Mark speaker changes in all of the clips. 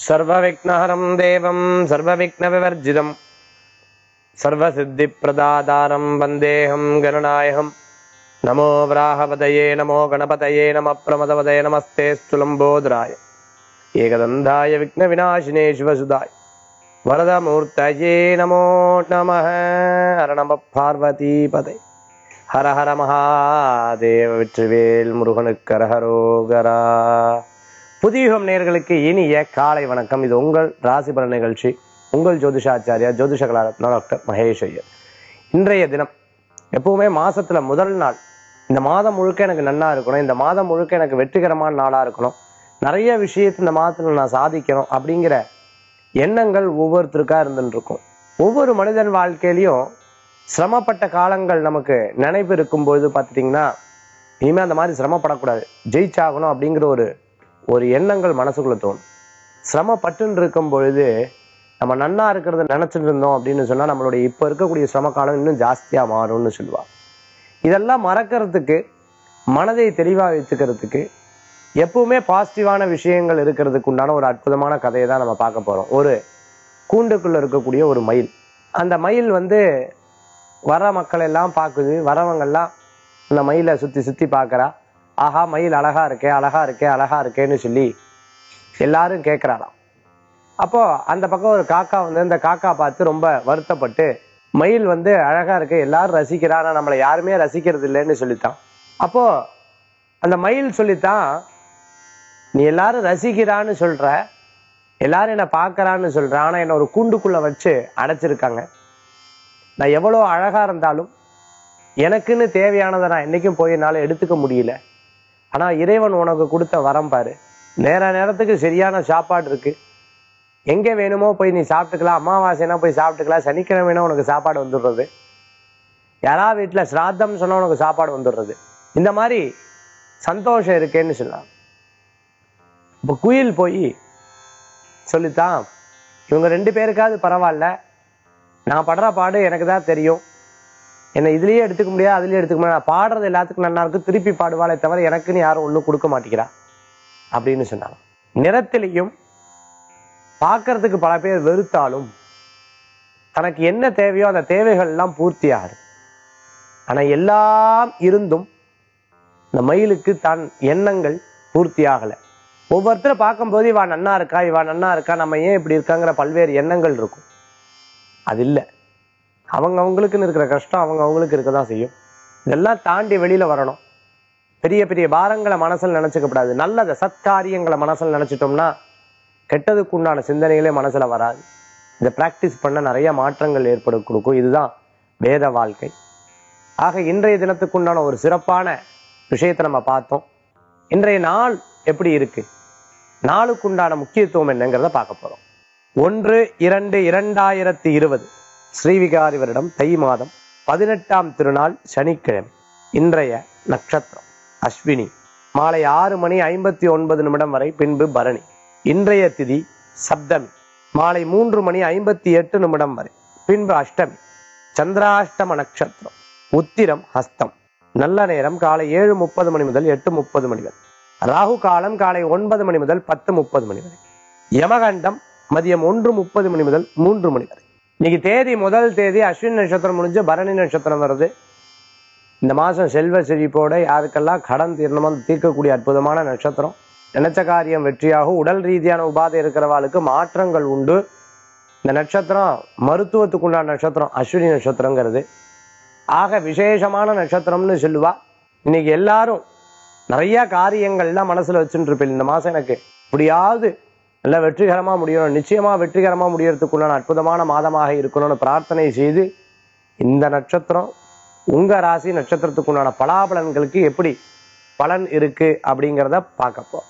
Speaker 1: சர்வவிக்னஹரம் தேவம் சர்வவிக்னவிவர்ஜிதம் சர்வசித்திப்பிரதாதாரம் வந்தேகம் கணநாயகம் நமோ விராகபதயே நமோ கணபதயே நம பிரமதபதயே நமஸ்தே ஸ்துலம்போதராய ஏகதந்தாய விக்ன விநாசினே சிவசுதாய் வரதமூர்த்தயே நமோ நம ஹர நம பார்வதி பதை ஹர ஹர மகாதேவ வெற்றிவேல் முருகனுக்கு அரஹரோகரா புதியுகம் நேர்களுக்கு இனிய காலை வணக்கம் இது உங்கள் ராசி பலன் நிகழ்ச்சி உங்கள் ஜோதிஷாச்சாரியா ஜோதிஷ கலாரத்னா டாக்டர் மகேஷ் ஐயர் இன்றைய தினம் எப்பவுமே மாசத்துல முதல் நாள் இந்த மாதம் முழுக்க எனக்கு நன்னா இருக்கணும் இந்த மாதம் முழுக்க எனக்கு வெற்றிகரமான நாளா இருக்கணும் நிறைய விஷயத்தை இந்த மாதத்துல நான் சாதிக்கணும் அப்படிங்கிற எண்ணங்கள் ஒவ்வொருத்தருக்கா இருந்துட்டு இருக்கும் ஒவ்வொரு மனிதன் வாழ்க்கையிலையும் சிரமப்பட்ட காலங்கள் நமக்கு நினைவு இருக்கும்போது பார்த்துட்டிங்கன்னா இனிமே அந்த மாதிரி சிரமப்படக்கூடாது ஜெயிச்சாகணும் அப்படிங்கிற ஒரு ஒரு எண்ணங்கள் மனசுக்குள்ள தோணும் சிரமப்பட்டுன்னு இருக்கும் பொழுது நம்ம நன்னா இருக்கிறத நினைச்சிட்டு இருந்தோம் அப்படின்னு சொன்னா நம்மளுடைய இப்ப இருக்கக்கூடிய சிரம காலம் இன்னும் ஜாஸ்தியா மாறும்னு சொல்லுவா இதெல்லாம் மறக்கிறதுக்கு மனதை தெளிவா வச்சுக்கிறதுக்கு எப்பவுமே பாசிட்டிவான விஷயங்கள் இருக்கிறதுக்கு உண்டான ஒரு அற்புதமான கதையை தான் நம்ம பார்க்க போறோம் ஒரு கூண்டுக்குள்ள இருக்கக்கூடிய ஒரு மயில் அந்த மயில் வந்து வர மக்கள் எல்லாம் பார்க்குது வரவங்கெல்லாம் அந்த மயிலை சுத்தி சுத்தி பார்க்கறா ஆஹா மயில் அழகா இருக்கே அழகா இருக்கே அழகா இருக்கேன்னு சொல்லி எல்லாரும் கேட்கறாளாம் அப்போ அந்த பக்கம் ஒரு காக்கா வந்து அந்த காக்கா பார்த்து ரொம்ப வருத்தப்பட்டு மயில் வந்து அழகா இருக்கு எல்லாரும் ரசிக்கிறா ஆனா நம்மளை யாருமே ரசிக்கிறது இல்லைன்னு சொல்லித்தான் அப்போ அந்த மயில் சொல்லித்தான் நீ எல்லாரும் ரசிக்கிறான்னு சொல்ற எல்லாரும் என்ன பார்க்கறான்னு சொல்ற ஆனா என்ன ஒரு கூண்டுக்குள்ள வச்சு அடைச்சிருக்காங்க நான் எவ்வளோ அழகா இருந்தாலும் எனக்குன்னு தேவையானதை நான் என்னைக்கும் போய் என்னால எடுத்துக்க முடியல ஆனா இறைவன் உனக்கு கொடுத்த வரம் பாரு நேர நேரத்துக்கு சரியான சாப்பாடு இருக்கு எங்க வேணுமோ போய் நீ சாப்பிட்டுக்கலாம் அமாவாசைனா போய் சாப்பிட்டுக்கலாம் சனிக்கிழமைனா உனக்கு சாப்பாடு வந்துடுறது யாரா வீட்டுல சிராத்தம் சொன்னா உனக்கு சாப்பாடு வந்துடுறது இந்த மாதிரி சந்தோஷம் இருக்கேன்னு சொல்லலாம் இப்ப குயில் போய் சொல்லித்தான் இவங்க ரெண்டு பேருக்காவது பரவாயில்ல நான் படுற பாடு எனக்கு தான் தெரியும் என்னை இதுலயே எடுத்துக்க முடியாது அதுலயே எடுத்துக்க முடியாது நான் பாடுறது எல்லாத்துக்கும் நல்லா இருக்கு திருப்பி பாடுவாளே தவிர எனக்குன்னு யாரும் ஒண்ணும் கொடுக்க மாட்டேங்கிறா அப்படின்னு சொன்னாங்க நிறத்திலையும் பார்க்கறதுக்கு பல பேர் வெறுத்தாலும் தனக்கு என்ன தேவையோ அந்த தேவைகள் எல்லாம் பூர்த்தி ஆகுது ஆனா எல்லாம் இருந்தும் இந்த மயிலுக்கு தான் எண்ணங்கள் பூர்த்தி ஆகல ஒவ்வொருத்தரை பார்க்கும்போது இவா நன்னா இருக்கா இவா நன்னா இருக்கா நம்ம ஏன் இப்படி இருக்காங்கிற பல்வேறு எண்ணங்கள் இருக்கும் அது இல்லை அவங்க அவங்களுக்குன்னு இருக்கிற கஷ்டம் அவங்க அவங்களுக்கு இருக்க தான் செய்யும் இதெல்லாம் தாண்டி வெளியில வரணும் பெரிய பெரிய பாரங்களை மனசுல நினைச்சுக்கப்படாது நல்லதை சத்காரியங்களை மனசுல நினைச்சிட்டோம்னா கெட்டதுக்கு உண்டான சிந்தனைகளே மனசுல வராது இதை பிராக்டிஸ் பண்ண நிறைய மாற்றங்கள் ஏற்பட கொடுக்கும் இதுதான் வேத வாழ்க்கை ஆக இன்றைய தினத்துக்குண்டான ஒரு சிறப்பான விஷயத்தை நம்ம பார்த்தோம் இன்றைய நாள் எப்படி இருக்கு நாளுக்குண்டான முக்கியத்துவம் என்னங்கிறத பார்க்க போறோம் ஒன்று இரண்டு இரண்டாயிரத்தி இருபது ஸ்ரீவிகாரி வருடம் தை மாதம் பதினெட்டாம் திருநாள் சனிக்கிழமை இன்றைய நட்சத்திரம் அஸ்வினி மாலை ஆறு மணி ஐம்பத்தி ஒன்பது நிமிடம் வரை பின்பு பரணி இன்றைய திதி சப்தமி மாலை மூன்று மணி ஐம்பத்தி எட்டு நிமிடம் வரை பின்பு அஷ்டமி சந்திராஷ்டம நட்சத்திரம் உத்திரம் ஹஸ்தம் நல்ல நேரம் காலை ஏழு முப்பது மணி முதல் எட்டு முப்பது மணி வரை ராகு காலம் காலை ஒன்பது மணி முதல் பத்து முப்பது மணி வரை யமகண்டம் மதியம் ஒன்று முப்பது மணி முதல் மூன்று மணி வரை இன்னைக்கு தேதி முதல் தேதி அஸ்வின் நட்சத்திரம் முடிஞ்சு பரணி நட்சத்திரம் வருது இந்த மாசம் செல்வ செழிப்போட யாருக்கெல்லாம் கடன் தீர்ணமோ அந்த தீர்க்கக்கூடிய அற்புதமான நட்சத்திரம் நினைச்ச காரியம் வெற்றியாகும் உடல் ரீதியான உபாதை இருக்கிறவாளுக்கு மாற்றங்கள் உண்டு இந்த நட்சத்திரம் மருத்துவத்துக்குண்டான நட்சத்திரம் அஸ்வினி நட்சத்திரங்கிறது ஆக விசேஷமான நட்சத்திரம்னு சொல்லுவா இன்னைக்கு எல்லாரும் நிறைய காரியங்கள்லாம் மனசுல வச்சுட்டு இருப்பேன் இந்த மாசம் எனக்கு இப்படியாவது நல்லா வெற்றிகரமா முடியணும் நிச்சயமா வெற்றிகரமா முடியறதுக்குண்டான அற்புதமான மாதமாக இருக்கணும்னு பிரார்த்தனை செய்து இந்த நட்சத்திரம் உங்க ராசி நட்சத்திரத்துக்குண்டான பலாபலன்களுக்கு எப்படி பலன் இருக்கு அப்படிங்கிறத பார்க்க போறோம்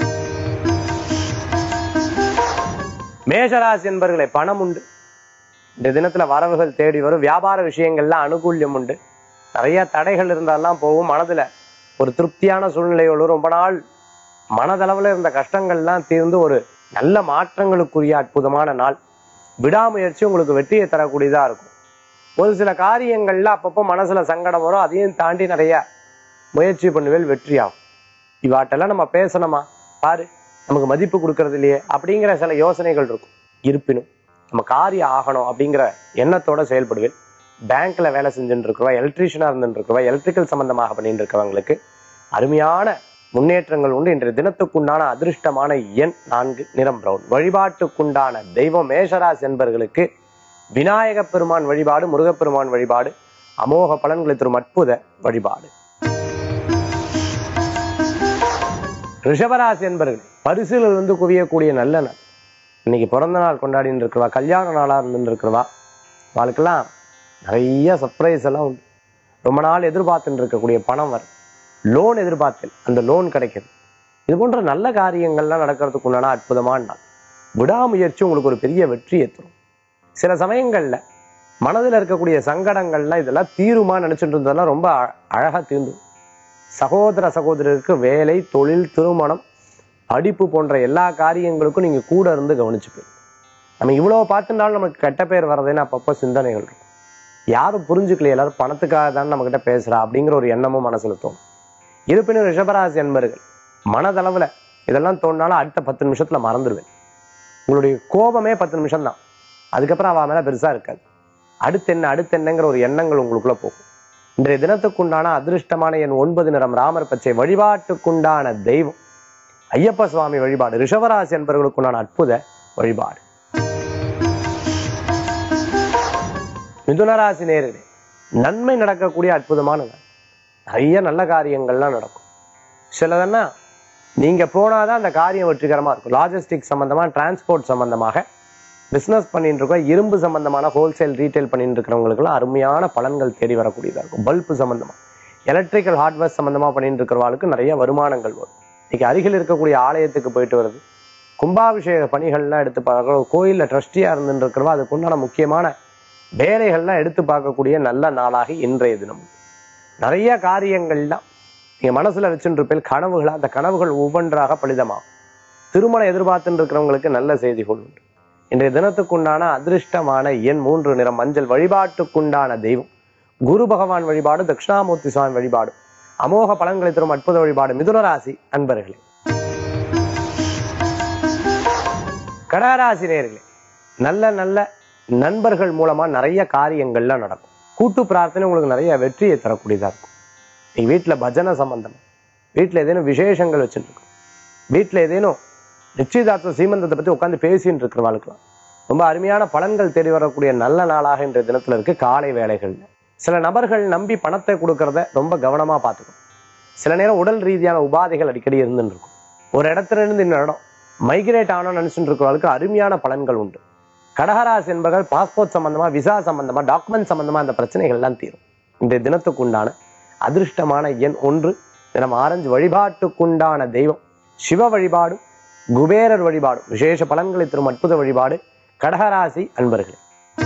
Speaker 1: மேஷராசி என்பர்களே பணம் உண்டு இந்த தினத்துல வரவுகள் தேடி வரும் வியாபார விஷயங்கள்லாம் அனுகூல்யம் உண்டு நிறைய தடைகள் இருந்தாலாம் போகும் மனதுல ஒரு திருப்தியான சூழ்நிலையோடு ரொம்ப நாள் மனதளவுல இருந்த கஷ்டங்கள்லாம் தீர்ந்து ஒரு நல்ல மாற்றங்களுக்குரிய அற்புதமான நாள் விடாமுயற்சி உங்களுக்கு வெற்றியை தரக்கூடியதா இருக்கும் ஒரு சில காரியங்கள்ல அப்பப்போ மனசுல சங்கடம் வரும் அதையும் தாண்டி நிறைய முயற்சி பண்ணுவேல் வெற்றியாகும் இவாட்டெல்லாம் நம்ம பேசணுமா பாரு நமக்கு மதிப்பு கொடுக்கறது இல்லையே அப்படிங்கிற சில யோசனைகள் இருக்கும் இருப்பினும் நம்ம காரியம் ஆகணும் அப்படிங்கிற எண்ணத்தோட செயல்படுவேன் பேங்க்ல வேலை செஞ்சுட்டு இருக்கிறவா எலக்ட்ரீஷியனா இருந்துட்டு இருக்கிறவா எலக்ட்ரிக்கல் சம்பந்தமாக பண்ணிட்டு இருக்கிறவங்களுக்கு அருமையான முன்னேற்றங்கள் உண்டு இன்றைய தினத்துக்குண்டான அதிர்ஷ்டமான எண் நான்கு நிறம் பிரவுன் வழிபாட்டுக்குண்டான தெய்வம் மேஷராசி என்பவர்களுக்கு விநாயக பெருமான் வழிபாடு முருகப்பெருமான் வழிபாடு அமோக பலன்களை தரும் அற்புத வழிபாடு ரிஷபராசி என்பர்கள் பரிசில் இருந்து குவியக்கூடிய நல்ல நாள் இன்னைக்கு பிறந்த நாள் கொண்டாடின்னு இருக்கிறவா கல்யாண நாளா இருந்துட்டு இருக்கிறவா அவளுக்கெல்லாம் நிறைய சர்ப்ரைஸ் எல்லாம் உண்டு ரொம்ப நாள் எதிர்பார்த்துட்டு இருக்கக்கூடிய பணம் வரும் லோன் எதிர்பார்த்தல் அந்த லோன் கிடைக்கிறது இது போன்ற நல்ல காரியங்கள்லாம் நடக்கிறதுக்கு உண்டான அற்புதமான நாள் விடாமுயற்சி உங்களுக்கு ஒரு பெரிய வெற்றியை தரும் சில சமயங்கள்ல மனதில் இருக்கக்கூடிய சங்கடங்கள்லாம் இதெல்லாம் தீருமா நினைச்சிட்டு இருந்ததெல்லாம் ரொம்ப அ- அழகா தீர்ந்து சகோதர சகோதரருக்கு வேலை தொழில் திருமணம் படிப்பு போன்ற எல்லா காரியங்களுக்கும் நீங்க கூட இருந்து கவனிச்சுப்பீங்க நம்ம இவ்வளவு பார்த்துட்டாலும் நமக்கு கெட்ட பேர் வர்றதுன்னு அப்பப்போ சிந்தனைகள் இருக்கும் யாரும் புரிஞ்சுக்கல எல்லாரும் பணத்துக்காக தான் நம்ம கிட்ட பேசுறா அப்படிங்கிற ஒரு எண்ணமும் மனசுல தோணும் இருப்பினும் ரிஷபராசி என்பர்கள் மனதளவுல இதெல்லாம் தோணினாலும் அடுத்த பத்து நிமிஷத்துல மறந்துடுவேன் உங்களுடைய கோபமே பத்து நிமிஷம் தான் அதுக்கப்புறம் அவ மேல பெருசா இருக்காது அடுத்து என்ன அடுத்து என்னங்கிற ஒரு எண்ணங்கள் உங்களுக்குள்ள போகும் இன்றைய தினத்துக்குண்டான அதிர்ஷ்டமான என் ஒன்பது நிறம் ராமர் பச்சை வழிபாட்டுக்குண்டான தெய்வம் ஐயப்ப சுவாமி வழிபாடு ரிஷபராசி என்பவர்களுக்குண்டான அற்புத வழிபாடு மிதுனராசி நேர்களே நன்மை நடக்கக்கூடிய அற்புதமான நாள் நிறைய நல்ல காரியங்கள்லாம் நடக்கும் சிலதெல்லாம் நீங்க போனாதான் அந்த காரியம் வெற்றிகரமா இருக்கும் லாஜிஸ்டிக் சம்பந்தமா டிரான்ஸ்போர்ட் சம்பந்தமாக பிசினஸ் பண்ணிட்டு இருக்கோம் இரும்பு சம்பந்தமான ஹோல்சேல் ரீட்டைல் பண்ணிட்டு இருக்கிறவங்களுக்குலாம் அருமையான பலன்கள் தேடி வரக்கூடியதா இருக்கும் பல்பு சம்பந்தமா எலக்ட்ரிக்கல் ஹார்ட்வேர் சம்பந்தமா பண்ணிட்டு இருக்கிறவங்களுக்கு நிறைய வருமானங்கள் வரும் இன்னைக்கு அருகில் இருக்கக்கூடிய ஆலயத்துக்கு போயிட்டு வருது கும்பாபிஷேக பணிகள்லாம் எடுத்து பார்க்கறோம் கோயில்ல ட்ரஸ்டியா இருந்துட்டு இருக்கிறவா அதுக்கு உண்டான முக்கியமான வேலைகள்லாம் எடுத்து பார்க்கக்கூடிய நல்ல நாளாக இன்றைய தினம் நிறைய காரியங்கள்லாம் நீங்க மனசுல வச்சுருப்பேன் கனவுகளா அந்த கனவுகள் ஒவ்வொன்றாக பலிதமாகும் திருமணம் எதிர்பார்த்துட்டு இருக்கிறவங்களுக்கு நல்ல செய்திகள் உண்டு இன்றைய தினத்துக்குண்டான அதிர்ஷ்டமான எண் மூன்று நிறம் மஞ்சள் வழிபாட்டுக்குண்டான தெய்வம் குரு பகவான் வழிபாடு தட்சிணாமூர்த்தி சுவாமி வழிபாடு அமோக பலன்களை தரும் அற்புத வழிபாடு மிதுனராசி அன்பர்களே கடகராசி நேயர்களே நல்ல நல்ல நண்பர்கள் மூலமா நிறைய காரியங்கள்லாம் நடக்கும் கூட்டு பிரார்த்தனை உங்களுக்கு நிறைய வெற்றியை தரக்கூடியதா இருக்கும் நீ வீட்டுல பஜனை சம்பந்தம் வீட்டுல ஏதேனும் விசேஷங்கள் வச்சுருக்கோம் வீட்டுல ஏதேனும் நிச்சயதார்த்த சீமந்தத்தை பத்தி உட்காந்து பேசிட்டு இருக்கிறவாளுக்கலாம் ரொம்ப அருமையான பலன்கள் தேடி வரக்கூடிய நல்ல நாளாக இன்றைய தினத்துல இருக்கு காலை வேலைகள்ல சில நபர்கள் நம்பி பணத்தை கொடுக்கறத ரொம்ப கவனமா பார்த்துக்கணும் சில நேரம் உடல் ரீதியான உபாதைகள் அடிக்கடி இருந்துட்டு இருக்கும் ஒரு இடத்துல இருந்து இன்னொரு இடம் மைக்ரேட் ஆனோம்னு நினைச்சுட்டு இருக்கிறவங்களுக்கு அருமையான பலன்கள் உண்டு கடகராசி என்பர்கள் பாஸ்போர்ட் சம்பந்தமா விசா சம்பந்தமா டாக்குமெண்ட் சம்பந்தமா அந்த பிரச்சனைகள் எல்லாம் தீரும் இன்றைய தினத்துக்கு உண்டான அதிர்ஷ்டமான எண் ஒன்று தினம் ஆரஞ்சு வழிபாட்டுக்குண்டான தெய்வம் சிவ வழிபாடும் குபேரர் வழிபாடும் விசேஷ பலன்களை தரும் அற்புத வழிபாடு கடகராசி அன்பர்களே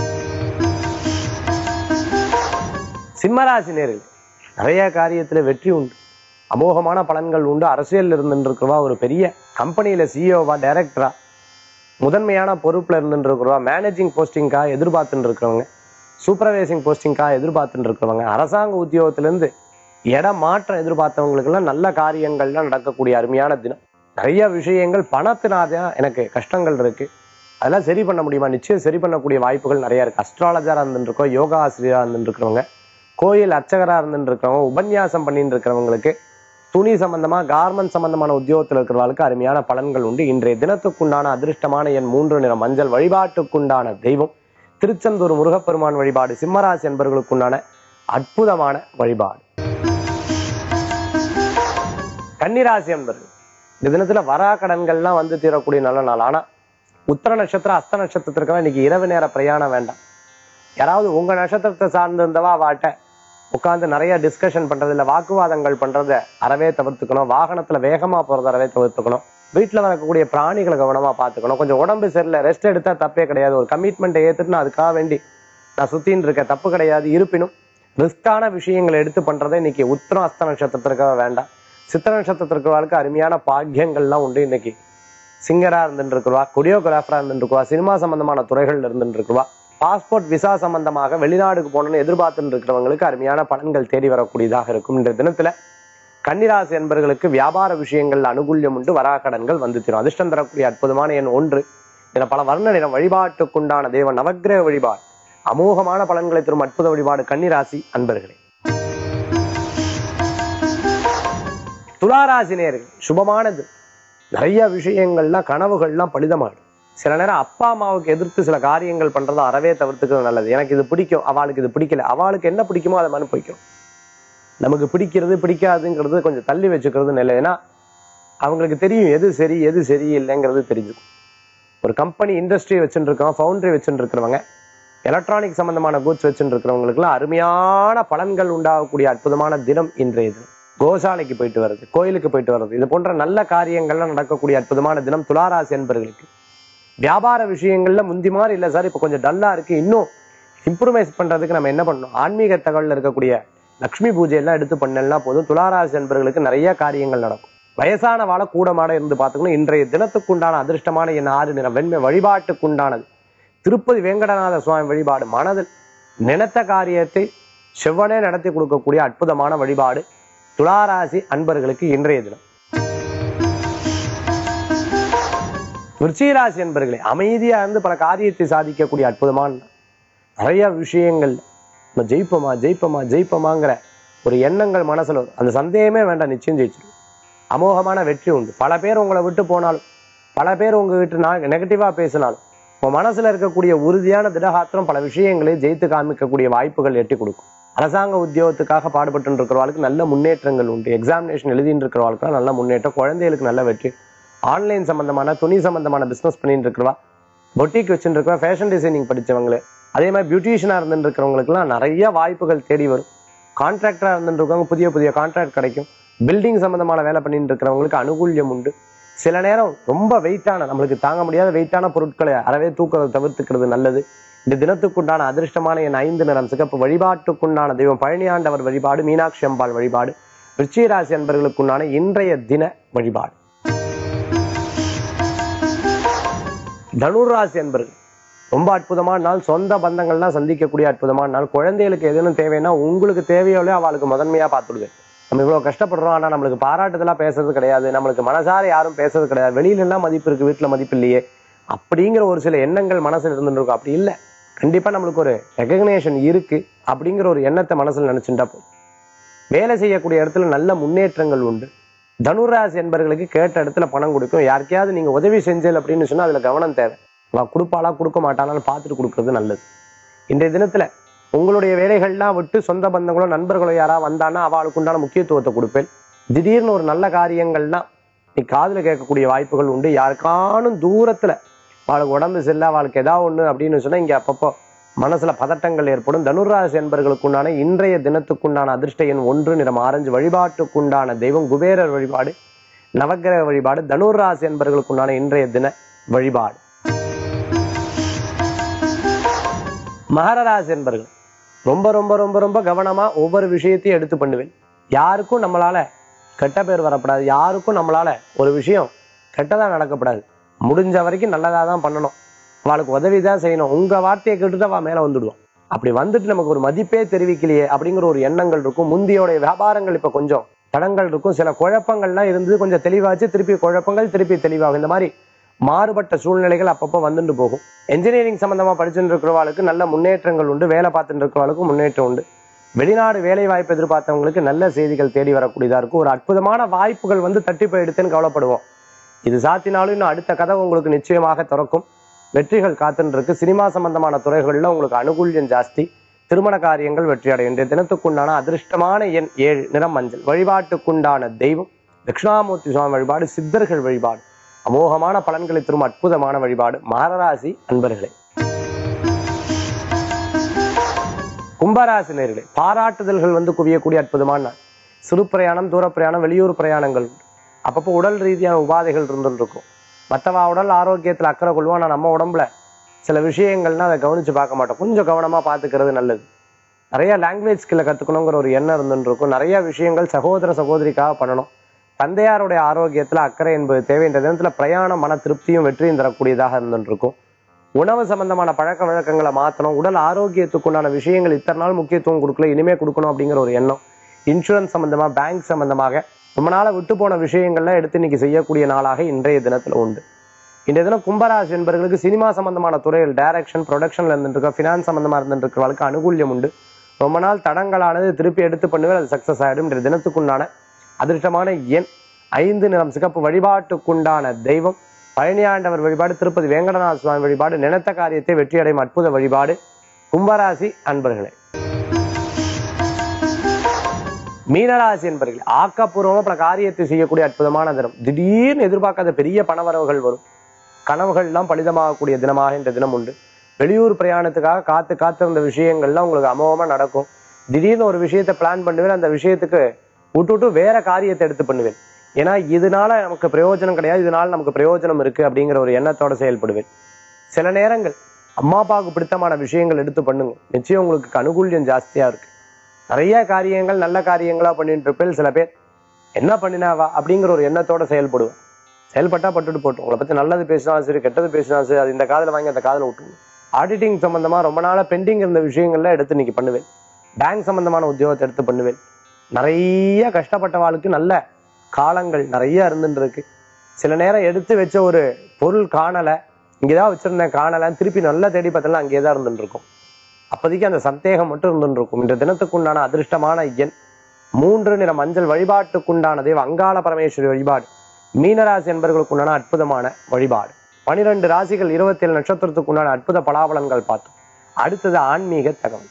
Speaker 1: சிம்மராசி நேர்கள் நிறைய காரியத்துல வெற்றி உண்டு அமோகமான பலன்கள் உண்டு அரசியல் இருந்துட்டு இருக்கிறவா ஒரு பெரிய கம்பெனியில சிஇஓவா டைரக்டரா முதன்மையான பொறுப்புல இருந்துட்டு இருக்கிறவா மேனேஜிங் போஸ்டிங்காக எதிர்பார்த்துட்டு இருக்கிறவங்க சூப்பர்வைசிங் போஸ்டிங்காக எதிர்பார்த்துட்டு இருக்கிறவங்க அரசாங்க உத்தியோகத்திலிருந்து இடம் மாற்றம் எதிர்பார்த்தவங்களுக்கெல்லாம் நல்ல காரியங்கள்லாம் நடக்கக்கூடிய அருமையான தினம் நிறைய விஷயங்கள் பணத்தினாதான் எனக்கு கஷ்டங்கள் இருக்கு அதெல்லாம் சரி பண்ண முடியுமா நிச்சயம் சரி பண்ணக்கூடிய வாய்ப்புகள் நிறைய இருக்கு அஸ்ட்ராலஜரா இருந்துட்டு இருக்கோம் யோகா ஆசிரியரா இருந்துட்டு இருக்கிறவங்க கோயில் அர்ச்சகரா இருந்துட்டு இருக்கிறவங்க உபன்யாசம் பண்ணிட்டு இருக்கிறவங்களுக்கு துணி சம்பந்தமா கார்மெண்ட் சம்பந்தமான உத்தியோகத்தில் இருக்கிறவங்களுக்கு அருமையான பலன்கள் உண்டு இன்றைய தினத்துக்குண்டான அதிர்ஷ்டமான என் மூன்று நிற மஞ்சள் வழிபாட்டுக்குண்டான தெய்வம் திருச்செந்தூர் முருகப்பெருமான் வழிபாடு சிம்மராசி என்பவர்களுக்குண்டான அற்புதமான வழிபாடு கன்னிராசி என்பர்கள் இந்த தினத்துல வரா கடன்கள்லாம் வந்து தீரக்கூடிய நல்ல நாள் ஆனா உத்தர நட்சத்திரம் அஸ்த நட்சத்திரத்திற்கெல்லாம் இன்னைக்கு இரவு நேர பிரயாணம் வேண்டாம் யாராவது உங்க நட்சத்திரத்தை சார்ந்திருந்தவா வாட்ட உட்கார்ந்து நிறைய டிஸ்கஷன் பண்றது இல்ல வாக்குவாதங்கள் பண்றத அறவே தவிர்த்துக்கணும் வாகனத்துல வேகமா போறத அறவே தவிர்த்துக்கணும் வீட்டுல வரக்கூடிய பிராணிகளை கவனமா பார்த்துக்கணும் கொஞ்சம் உடம்பு சரியில்லை ரெஸ்ட் எடுத்தா தப்பே கிடையாது ஒரு கமிட்மெண்ட்டை ஏத்துட்டு நான் அதுக்காக வேண்டி நான் சுத்தின்னு இருக்கேன் தப்பு கிடையாது இருப்பினும் ரிஸ்கான விஷயங்களை எடுத்து பண்றதை இன்னைக்கு உத்திரம் அஸ்த நட்சத்திரத்திற்காக வேண்டாம் சித்திர நட்சத்திரத்திற்கு வாழ்க்கை அருமையான பாக்கியங்கள்லாம் உண்டு இன்னைக்கு சிங்கரா இருந்துட்டு இருக்கிறவா கொரியோகிராஃபரா இருந்துட்டு இருக்குவா சினிமா சம்பந்தமான துறைகள்ல இருந்துட்டு இருக்குவா பாஸ்போர்ட் விசா சம்பந்தமாக வெளிநாடுக்கு போகணும்னு எதிர்பார்த்துட்டு இருக்கிறவங்களுக்கு அருமையான பலன்கள் தேடி வரக்கூடியதாக இருக்கும் இந்த தினத்துல கன்னிராசி என்பர்களுக்கு வியாபார விஷயங்கள்ல அனுகூல்யம் உண்டு வராக்கடன்கள் வந்து தரும் அதிர்ஷ்டம் தரக்கூடிய அற்புதமான எண் ஒன்று இதுல பல வர்ண நிறம் வழிபாட்டுக்குண்டான தேவ நவக்கிரக வழிபாடு அமோகமான பலன்களை தரும் அற்புத வழிபாடு கன்னிராசி அன்பர்களே துளாராசி நேர்கள் சுபமானது நிறைய விஷயங்கள்லாம் கனவுகள்லாம் பலிதமாகும் சில நேரம் அப்பா அம்மாவுக்கு எதிர்த்து சில காரியங்கள் பண்றதை அறவே தவிர்த்துக்கிறது நல்லது எனக்கு இது பிடிக்கும் அவளுக்கு இது பிடிக்கல அவளுக்கு என்ன பிடிக்குமோ அதை அனுபவிக்கும் நமக்கு பிடிக்கிறது பிடிக்காதுங்கிறது கொஞ்சம் தள்ளி வச்சுக்கிறது நல்லது ஏன்னா அவங்களுக்கு தெரியும் எது சரி எது சரியில்லைங்கிறது தெரிஞ்சுக்கும் ஒரு கம்பெனி இண்டஸ்ட்ரி வச்சுட்டு இருக்கோம் ஃபவுண்டரி வச்சுட்டு இருக்கிறவங்க எலக்ட்ரானிக் சம்பந்தமான கூட்ஸ் வச்சுட்டு இருக்கிறவங்களுக்குலாம் அருமையான பலன்கள் உண்டாகக்கூடிய அற்புதமான தினம் இன்றைய தினம் கோசாலைக்கு போயிட்டு வர்றது கோயிலுக்கு போயிட்டு வர்றது இது போன்ற நல்ல காரியங்கள்லாம் நடக்கக்கூடிய அற்புதமான தினம் துளாராசி என்பர்களுக்கு வியாபார விஷயங்கள்ல முந்தி மாதிரி இல்லை சார் இப்போ கொஞ்சம் டல்லா இருக்கு இன்னும் இம்ப்ரூவைஸ் பண்றதுக்கு நம்ம என்ன பண்ணணும் ஆன்மீக தகவல்ல இருக்கக்கூடிய லக்ஷ்மி பூஜை எல்லாம் எடுத்து பண்ணலாம் போதும் துளாராசி என்பர்களுக்கு நிறைய காரியங்கள் நடக்கும் வயசான வாழ கூடமாட இருந்து பார்த்துக்கணும் இன்றைய தினத்துக்குண்டான அதிர்ஷ்டமான என் ஆறு நிறம் வெண்மை வழிபாட்டுக்குண்டானது திருப்பதி வேங்கடநாத சுவாமி வழிபாடு மனதில் நினைத்த காரியத்தை செவ்வனே நடத்தி கொடுக்கக்கூடிய அற்புதமான வழிபாடு துளாராசி அன்பர்களுக்கு இன்றைய தினம் விருச்சிகராசி அன்பர்களே அமைதியா இருந்து பல காரியத்தை சாதிக்கக்கூடிய அற்புதமான நாள். நிறைய விஷயங்கள் நம்ம ஜெயிப்போமா ஜெயிப்போமா ஜெயிப்போமாங்கிற ஒரு எண்ணங்கள் மனசுல வரும் அந்த சந்தேகமே வேண்டாம் நிச்சயம் ஜெயிச்சிடும் அமோகமான வெற்றி உண்டு பல பேர் உங்களை விட்டு போனாலும் பல பேர் உங்ககிட்ட நான் நெகட்டிவா பேசினாலும் உங்க மனசுல இருக்கக்கூடிய உறுதியான திடகாத்திரம் பல விஷயங்களை ஜெயித்து காமிக்கக்கூடிய வாய்ப்புகள் எட்டி கொடுக்கும் அரசாங்க உத்தியோகத்துக்காக பாடுபட்டு இருக்கிறவர்களுக்கு நல்ல முன்னேற்றங்கள் உண்டு எக்ஸாமினேஷன் எழுதிட்டு இருக்கிறவர்களுக்கு நல்ல முன்னேற்றம் குழந்தைகளுக்கு நல்ல வெற்றி ஆன்லைன் சம்பந்தமான துணி சம்பந்தமான பிசினஸ் பண்ணிட்டு இருக்கிறவா பொட்டிக் வச்சுட்டு இருக்கிறவா ஃபேஷன் டிசைனிங் படிச்சவங்களே அதே மாதிரி பியூட்டிஷியனா இருந்துட்டு இருக்கிறவங்களுக்குலாம் நிறைய வாய்ப்புகள் தேடி வரும் கான்ட்ராக்டரா இருந்துட்டு இருக்கவங்க புதிய புதிய கான்ட்ராக்ட் கிடைக்கும் பில்டிங் சம்பந்தமான வேலை பண்ணிட்டு இருக்கிறவங்களுக்கு அனுகூல்யம் உண்டு சில நேரம் ரொம்ப வெயிட்டான நம்மளுக்கு தாங்க முடியாத வெயிட்டான பொருட்களை அறவே தூக்கிறதை தவிர்த்துக்கிறது நல்லது இந்த தினத்துக்குண்டான அதிர்ஷ்டமான என் ஐந்து நிறம் சிகப்பு வழிபாட்டுக்குண்டான தெய்வம் பழனியாண்டவர் வழிபாடு மீனாட்சி அம்பாள் வழிபாடு விருச்சிகராசி அன்பர்களுக்குண்டான இன்றைய தின வழிபாடு தனுராசி அன்பர்கள் ரொம்ப அற்புதமான நாள் சொந்த பந்தங்கள்லாம் சந்திக்கக்கூடிய அற்புதமான நாள் குழந்தைகளுக்கு எதுவும் தேவைன்னா உங்களுக்கு தேவையோலே அவளுக்கு முதன்மையா பார்த்துடுவேன் நம்ம இவ்வளவு கஷ்டப்படுறோம் ஆனா நம்மளுக்கு பாராட்டுதெல்லாம் பேசுறது கிடையாது நம்மளுக்கு மனசார யாரும் பேசுறது கிடையாது வெளியில எல்லாம் மதிப்பு இருக்கு வீட்டுல மதிப்பு இல்லையே அப்படிங்கிற ஒரு சில எண்ணங்கள் மனசுல இருந்துட்டு இருக்கும் அப்படி இல்லை கண்டிப்பா நம்மளுக்கு ஒரு ரெகக்னேஷன் இருக்கு அப்படிங்கிற ஒரு எண்ணத்தை மனசுல நினைச்சுட்டா போதும் வேலை செய்யக்கூடிய இடத்துல நல்ல முன்னேற்றங்கள் உண்டு தனுராசி என்பவர்களுக்கு கேட்ட இடத்துல பணம் கொடுக்கும் யாருக்கையாவது நீங்க உதவி செஞ்சல் அப்படின்னு சொன்னா அதுல கவனம் தேவை அவ கொடுப்பாளா கொடுக்க மாட்டாளான்னு பார்த்துட்டு கொடுக்கறது நல்லது இன்றைய தினத்துல உங்களுடைய வேலைகள்லாம் விட்டு சொந்த பந்தங்களோ நண்பர்களோ யாரா வந்தான்னா அவளுக்கு உண்டான முக்கியத்துவத்தை கொடுப்பேன் திடீர்னு ஒரு நல்ல காரியங்கள்லாம் நீ காதுல கேட்கக்கூடிய வாய்ப்புகள் உண்டு யாருக்கானும் தூரத்துல அவளுக்கு உடம்பு சரியில்லை அவளுக்கு ஏதாவது ஒண்ணு அப்படின்னு சொன்னா இங்க அப்பப்போ மனசுல பதட்டங்கள் ஏற்படும் தனுராசி என்பர்களுக்குண்டான இன்றைய தினத்துக்குண்டான அதிர்ஷ்ட எண் ஒன்று நிறம் ஆரஞ்சு வழிபாட்டுக்குண்டான தெய்வம் குபேரர் வழிபாடு நவக்கிரக வழிபாடு தனுராசி என்பர்களுக்குண்டான இன்றைய தின வழிபாடு மகர ராசி என்பர்கள் ரொம்ப ரொம்ப ரொம்ப ரொம்ப கவனமா ஒவ்வொரு விஷயத்தையும் எடுத்து பண்ணுவேன் யாருக்கும் நம்மளால கெட்ட பேர் வரப்படாது யாருக்கும் நம்மளால ஒரு விஷயம் கெட்டதா நடக்கப்படாது முடிஞ்ச வரைக்கும் நல்லதா தான் பண்ணணும் அவளுக்கு உதவி தான் செய்யணும் உங்க வார்த்தையை கேட்டுட்டு அவ மேல வந்துடுவான் அப்படி வந்துட்டு நமக்கு ஒரு மதிப்பே தெரிவிக்கலையே அப்படிங்கிற ஒரு எண்ணங்கள் இருக்கும் முந்தியோடைய வியாபாரங்கள் இப்ப கொஞ்சம் தடங்கள் இருக்கும் சில குழப்பங்கள்லாம் இருந்தது கொஞ்சம் தெளிவாச்சு திருப்பி குழப்பங்கள் திருப்பி தெளிவாகும் இந்த மாதிரி மாறுபட்ட சூழ்நிலைகள் அப்பப்போ வந்துட்டு போகும் என்ஜினியரிங் சம்பந்தமா படிச்சுட்டு இருக்கிறவாளுக்கு நல்ல முன்னேற்றங்கள் உண்டு வேலை பார்த்துட்டு இருக்கிறவாளுக்கும் முன்னேற்றம் உண்டு வெளிநாடு வேலை வாய்ப்பு எதிர்பார்த்தவங்களுக்கு நல்ல செய்திகள் தேடி வரக்கூடியதா இருக்கும் ஒரு அற்புதமான வாய்ப்புகள் வந்து தட்டி போயிடுத்துன்னு கவலைப்படுவோம் இது சாத்தினாலும் இன்னும் அடுத்த கதவு உங்களுக்கு நிச்சயமாக திறக்கும் வெற்றிகள் காத்துன்னு இருக்கு சினிமா சம்பந்தமான துறைகள்ல உங்களுக்கு அனுகூல்யம் ஜாஸ்தி திருமண காரியங்கள் வெற்றி அடையும் இன்றைய தினத்துக்குண்டான அதிர்ஷ்டமான எண் ஏழு நிறம் மஞ்சள் வழிபாட்டுக்குண்டான தெய்வம் தட்சிணாமூர்த்தி சுவாமி வழிபாடு சித்தர்கள் வழிபாடு அமோகமான பலன்களை தரும் அற்புதமான வழிபாடு மகராசி அன்பர்களே கும்பராசி நேர்களே பாராட்டுதல்கள் வந்து குவியக்கூடிய அற்புதமான நாள் சிறு பிரயாணம் தூர பிரயாணம் வெளியூர் பிரயாணங்கள் உண்டு. அப்பப்போ உடல் ரீதியான உபாதைகள் இருந்துட்டு இருக்கும் மற்றவா உடல் ஆரோக்கியத்துல அக்கறை கொள்வோம் ஆனா நம்ம உடம்புல சில விஷயங்கள்னா அதை கவனிச்சு பார்க்க மாட்டோம் கொஞ்சம் கவனமா பார்த்துக்கிறது நல்லது நிறைய லாங்குவேஜ் ஸ்கில்லை கத்துக்கணுங்கிற ஒரு எண்ணம் இருந்துட்டு இருக்கும் நிறைய விஷயங்கள் சகோதர சகோதரிக்காக பண்ணணும் தந்தையாருடைய ஆரோக்கியத்துல அக்கறை என்பது தேவை இந்த தினத்துல பிரயாணம் மன திருப்தியும் வெற்றியும் தரக்கூடியதாக இருந்துட்டு இருக்கும் உணவு சம்பந்தமான பழக்க வழக்கங்களை மாற்றணும் உடல் ஆரோக்கியத்துக்குண்டான விஷயங்கள் இத்தனை நாள் முக்கியத்துவம் கொடுக்கல இனிமே கொடுக்கணும் அப்படிங்கிற ஒரு எண்ணம் இன்சூரன்ஸ் சம்பந்தமா பேங்க் சம்பந்தமாக ரொம்ப நாளா விட்டு போன விஷயங்கள்லாம் எடுத்து இன்னைக்கு செய்யக்கூடிய நாளாக இன்றைய தினத்துல உண்டு இன்றைய தினம் கும்பராசி என்பவர்களுக்கு சினிமா சம்பந்தமான துறைகள் டைரக்ஷன் ப்ரொடக்ஷன்ல இருந்துட்டு இருக்க ஃபினான்ஸ் சம்பந்தமா இருந்துட்டு இருக்கிறவளுக்கு அனுகூல்யம் உண்டு ரொம்ப நாள் தடங்களானது திருப்பி எடுத்து பண்ணுவேன் அது சக்சஸ் ஆயிடும் இன்றைய தினத்துக்குண்டான அதிர்ஷ்டமான எண் ஐந்து நிறம் சிகப்பு வழிபாட்டுக்குண்டான தெய்வம் பழனியாண்டவர் வழிபாடு திருப்பதி வேங்கடநாத சுவாமி வழிபாடு நினைத்த காரியத்தை வெற்றியடையும் அற்புத வழிபாடு கும்பராசி அன்பர்களே மீனராசி என்பர்கள் ஆக்கப்பூர்வமா பல காரியத்தை செய்யக்கூடிய அற்புதமான தினம் திடீர்னு எதிர்பார்க்காத பெரிய பணவரவுகள் வரும் கனவுகள்லாம் பலிதமாகக்கூடிய தினமாக இந்த தினம் உண்டு வெளியூர் பிரயாணத்துக்காக காத்து காத்திருந்த விஷயங்கள்லாம் உங்களுக்கு அமோகமா நடக்கும் திடீர்னு ஒரு விஷயத்தை பிளான் பண்ணுவேன் அந்த விஷயத்துக்கு விட்டு விட்டு வேற காரியத்தை எடுத்து பண்ணுவேன் ஏன்னா இதனால நமக்கு பிரயோஜனம் கிடையாது இதனால நமக்கு பிரயோஜனம் இருக்கு அப்படிங்கிற ஒரு எண்ணத்தோட செயல்படுவேன் சில நேரங்கள் அம்மா அப்பாவுக்கு பிடித்தமான விஷயங்கள் எடுத்து பண்ணுங்க நிச்சயம் உங்களுக்கு அனுகூல்யம் ஜாஸ்தியா இருக்கு நிறைய காரியங்கள் நல்ல காரியங்களா பண்ணிட்டு இருப்பேன் சில பேர் என்ன பண்ணினாவா அப்படிங்கிற ஒரு எண்ணத்தோட செயல்படுவேன் செயல்பட்டா பட்டுட்டு போட்டோம் உங்களை பத்தி நல்லது பேசினாலும் சரி கெட்டது பேசினாலும் சரி அது இந்த காதுல வாங்கி அந்த காதுல விட்டுருங்க ஆடிட்டிங் சம்பந்தமா ரொம்ப நாளா பெண்டிங் இருந்த விஷயங்கள்லாம் எடுத்து இன்னைக்கு பண்ணுவேன் பேங்க் சம்பந்தமான உத்தியோகத்தை எடுத்து பண்ணுவேன் நிறைய கஷ்டப்பட்டவாளுக்கு நல்ல காலங்கள் நிறைய இருந்துட்டு இருக்கு சில நேரம் எடுத்து வச்ச ஒரு பொருள் காணல இங்கேதான் வச்சிருந்தேன் காணல திருப்பி நல்லா தேடி பார்த்தலாம் அங்கேயே தான் இருந்துட்டு இருக்கும் அப்போதைக்கு அந்த சந்தேகம் மட்டும் இருந்துட்டு இருக்கும் இந்த தினத்துக்குண்டான அதிர்ஷ்டமான எண் மூன்று நிற மஞ்சள் வழிபாட்டுக்குண்டான தெய்வம் அங்காள பரமேஸ்வரி வழிபாடு மீனராசி என்பவர்களுக்குண்டான அற்புதமான வழிபாடு பனிரெண்டு ராசிகள் இருபத்தி ஏழு நட்சத்திரத்துக்குண்டான அற்புத பலாபலன்கள் பார்த்தோம் அடுத்தது ஆன்மீக தகவல்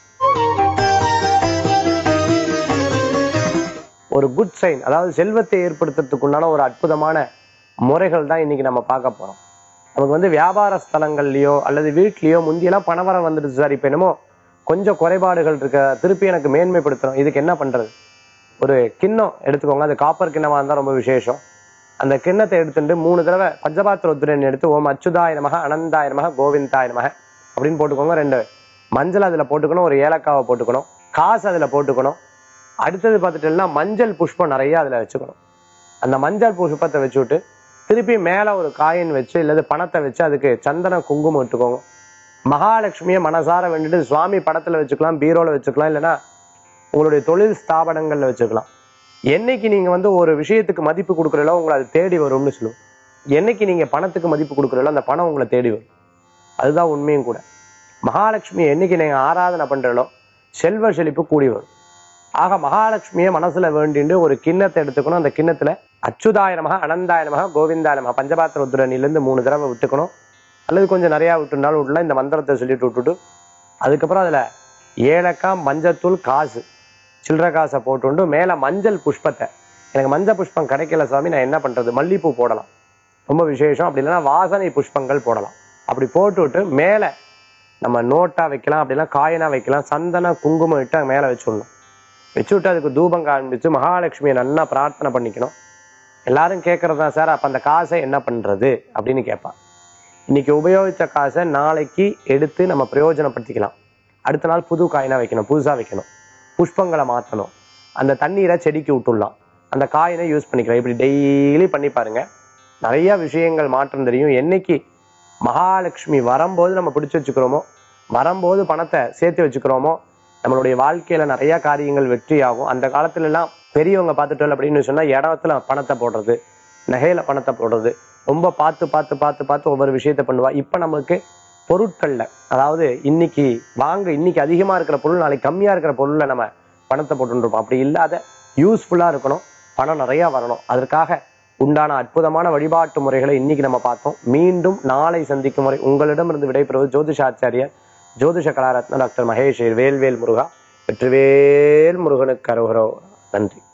Speaker 1: ஒரு குட் சைன் அதாவது செல்வத்தை ஏற்படுத்துறதுக்குண்டான ஒரு அற்புதமான முறைகள் தான் இன்னைக்கு நம்ம பார்க்க போறோம் நமக்கு வந்து வியாபார ஸ்தலங்கள்லயோ அல்லது வீட்லயோ முந்தியெல்லாம் பணவரம் வந்துடுச்சு சார் இப்ப என்னமோ கொஞ்சம் குறைபாடுகள் இருக்க திருப்பி எனக்கு மேன்மைப்படுத்தணும் இதுக்கு என்ன பண்றது ஒரு கிண்ணம் எடுத்துக்கோங்க அது காப்பர் கிண்ணமா இருந்தா ரொம்ப விசேஷம் அந்த கிண்ணத்தை எடுத்துட்டு மூணு தடவை பஞ்சபாத்திர உத்திரன் எடுத்து ஓம் அச்சுதாய நமக அனந்தாய நமக கோவிந்தாய நமக அப்படின்னு போட்டுக்கோங்க ரெண்டு மஞ்சள் அதுல போட்டுக்கணும் ஒரு ஏலக்காவை போட்டுக்கணும் காசு அதுல போட்டுக்கணும் அடுத்தது பார்த்துட்டீங்கன்னா மஞ்சள் புஷ்பம் நிறைய அதுல வச்சுக்கணும் அந்த மஞ்சள் புஷ்பத்தை வச்சுவிட்டு திருப்பி மேல ஒரு காயின் வச்சு இல்லது பணத்தை வச்சு அதுக்கு சந்தன குங்குமம் இட்டுக்கோங்க மகாலட்சுமியை மனசார வேண்டிட்டு சுவாமி படத்துல வச்சுக்கலாம் பீரோல வச்சுக்கலாம் இல்லைன்னா உங்களுடைய தொழில் ஸ்தாபனங்கள்ல வச்சுக்கலாம் என்னைக்கு நீங்க வந்து ஒரு விஷயத்துக்கு மதிப்பு கொடுக்குறீங்களோ உங்களை அது தேடி வரும்னு சொல்லுவோம் என்னைக்கு நீங்க பணத்துக்கு மதிப்பு கொடுக்குறீங்களோ அந்த பணம் உங்களை தேடி வரும் அதுதான் உண்மையும் கூட மகாலட்சுமி என்னைக்கு நீங்க ஆராதனை பண்றீங்களோ செல்வ செழிப்பு கூடி வரும் ஆக மகாலட்சுமியை மனசுல வேண்டிட்டு ஒரு கிண்ணத்தை எடுத்துக்கணும் அந்த கிண்ணத்துல அச்சுதாய நமக அனந்தாய நமக கோவிந்தாய நமக பஞ்சபாத்திர உத்திரனிலிருந்து மூணு தடவை விட்டுக்கணும் அல்லது கொஞ்சம் நிறையா விட்டுனாலும் விடலாம் இந்த மந்திரத்தை சொல்லிட்டு விட்டுட்டு அதுக்கப்புறம் அதுல ஏலக்காய் மஞ்சத்தூள் காசு சில்லற காசை போட்டுண்டு மேல மஞ்சள் புஷ்பத்தை எனக்கு மஞ்சள் புஷ்பம் கிடைக்கல சாமி நான் என்ன பண்றது மல்லிப்பூ போடலாம் ரொம்ப விசேஷம் அப்படி இல்லைன்னா வாசனை புஷ்பங்கள் போடலாம் அப்படி போட்டுவிட்டு மேல நம்ம நோட்டா வைக்கலாம் அப்படின்னா காயினா வைக்கலாம் சந்தன குங்குமம் இட்டு அங்க மேல வச்சுடணும் வச்சுவிட்டு அதுக்கு தூபம் காண்பிச்சு மகாலட்சுமியை நல்லா பிரார்த்தனை பண்ணிக்கணும் எல்லாரும் கேட்கறதா சார் அப்ப அந்த காசை என்ன பண்றது அப்படின்னு கேட்பான் இன்னைக்கு உபயோகிச்ச காசை நாளைக்கு எடுத்து நம்ம பிரயோஜனப்படுத்திக்கலாம் அடுத்த நாள் புது காயினா வைக்கணும் புதுசா வைக்கணும் புஷ்பங்களை மாற்றணும் அந்த தண்ணீரை செடிக்கு விட்டுடலாம் அந்த காயினை யூஸ் பண்ணிக்கலாம் இப்படி டெய்லி பண்ணி பாருங்க நிறைய விஷயங்கள் மாற்றம் தெரியும் என்னைக்கு மகாலட்சுமி வரும்போது நம்ம பிடிச்சு வச்சுக்கிறோமோ வரும்போது பணத்தை சேர்த்து வச்சுக்கிறோமோ நம்மளுடைய வாழ்க்கையில நிறைய காரியங்கள் வெற்றி ஆகும் அந்த காலத்துல எல்லாம் பெரியவங்க பார்த்துட்டு அப்படின்னு சொன்னா இடத்துல பணத்தை போடுறது நகையில பணத்தை போடுறது ரொம்ப பார்த்து பார்த்து பார்த்து பார்த்து ஒவ்வொரு விஷயத்த பண்ணுவா இப்ப நமக்கு பொருட்கள்ல அதாவது இன்னைக்கு வாங்க இன்னைக்கு அதிகமா இருக்கிற பொருள் நாளைக்கு கம்மியா இருக்கிற பொருள்ல நம்ம பணத்தை போட்டுருப்போம் அப்படி இல்லாத யூஸ்ஃபுல்லா இருக்கணும் பணம் நிறைய வரணும் அதற்காக உண்டான அற்புதமான வழிபாட்டு முறைகளை இன்னைக்கு நம்ம பார்த்தோம் மீண்டும் நாளை சந்திக்கும் முறை உங்களிடமிருந்து விடைபெறுவது ஜோதிஷாச்சாரியர் ஜோதிஷ கலாரத்ன டாக்டர் மகேஷ் வேல்வேல் முருகா வெற்றிவேல் முருகனுக்கு அரோகரோ நன்றி